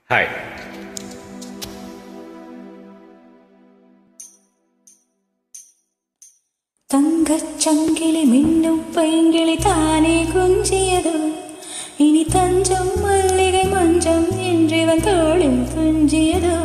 Hi தங்கச் சங்கிலி மின்னும் பைங்கிளி தானே குஞ்சியதோ இனி தஞ்சம் மல்லிகை மஞ்சம் என்றிவன் தோளில் துஞ்சியதோ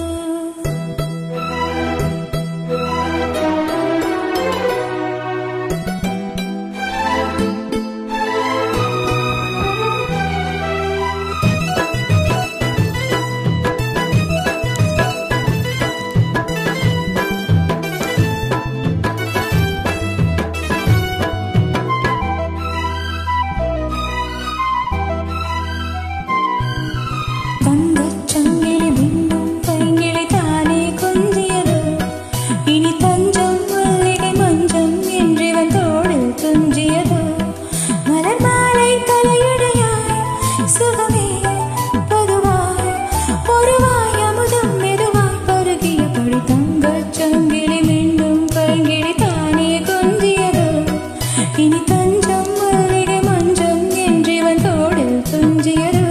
தங்கச் சங்கிலி மின்னும் பைங்கிளி தானே குஞ்சியதோ இனி தஞ்சம் மல்லிகை மஞ்சம் என்றிவன் தோளில் துஞ்சியதோ மலர் மாலை தலையடையாய் சுகமே பொதுவாய் ஒருவாய் அமுதம் மெதுவாய் பருகியபடி தங்கச் சங்கிலி மின்னும் பைங்கிளி தானே குஞ்சியதோ இனி தஞ்சம் மல்லிகை மஞ்சம் என்றிவன் தோளில் துஞ்சியதோ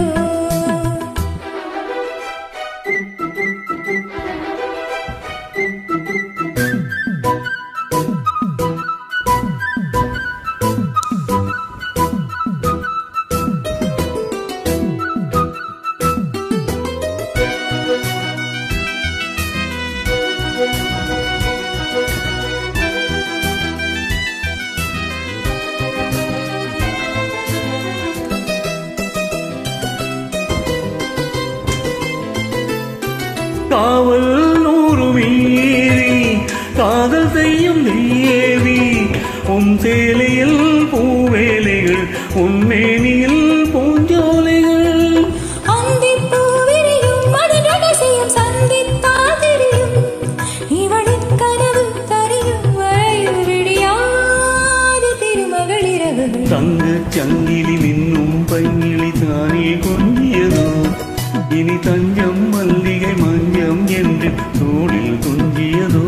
காவல் நூறு மீறி காதல் செய்யும் தேவி உன் சேலையில் பூவேலைகள் உன் மேனியில் பூஞ்சோலைகள் அந்திப் பூவிரியும் மணல் ரகசியம் சந்தித்தால் தெரியும். இவளின் கனவு தரியும் வரையில் விடியாத திருமகள் இரவுகள். தங்கச் சங்கிலி மின்னும் பைங்கிளி தானே கொஞ்சியதோ இனி தஞ்சம் மல்லிகை மஞ்சம் என்று தோளில் கொஞ்சியதோ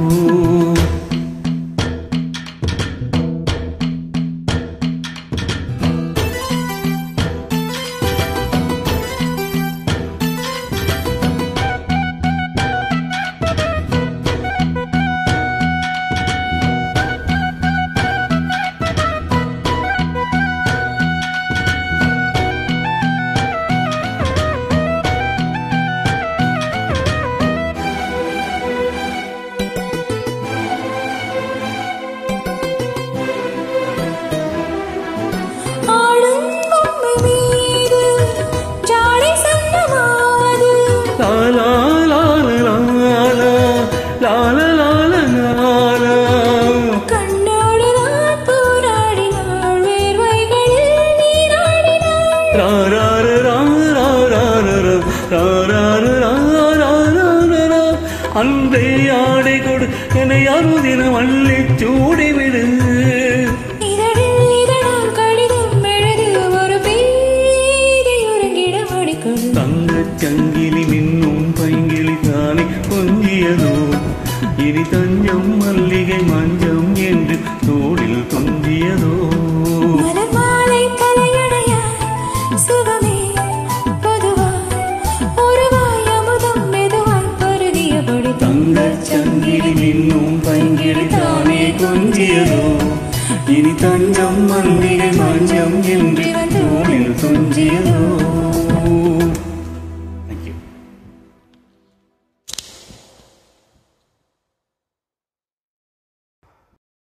ஆடும் பொம்மை மீது ஜாடை சொந்தமாது. லாலா லால லாலா லால லால லாலா கண்ணோடு நான் போராடினாள், வேர்வைகளில் நீராடினாள். ராரார ராராராரர, ராரார ராராராரர. அன்பே ஆடை கொடு என்னை அருதினம் அள்ளி சூடி விடு இதழில் இதழால் கடிதம் எழுது ஒரு பேதை உறங்கிட மடிக்கொடு தங்கச் சங்கிலி மின்னும் பைங்கிளி தானே கொஞ்சியதோ இனி தஞ்சம் மல்லிகை மஞ்சம் என்று தோளில் தொங்கியதோ மலர் மாலை தலையடையாய் சுகமே பொதுவாய் ஒருவாய் அமுதம் மெதுவாய் பருகியபடி தங்கச் சங்கிலி மின்னும் பைங்கிளி தானே கொஞ்சியதோ இனி தஞ்சம் மல்லிகை மஞ்சம் என்று தோளில் தொங்கியதோ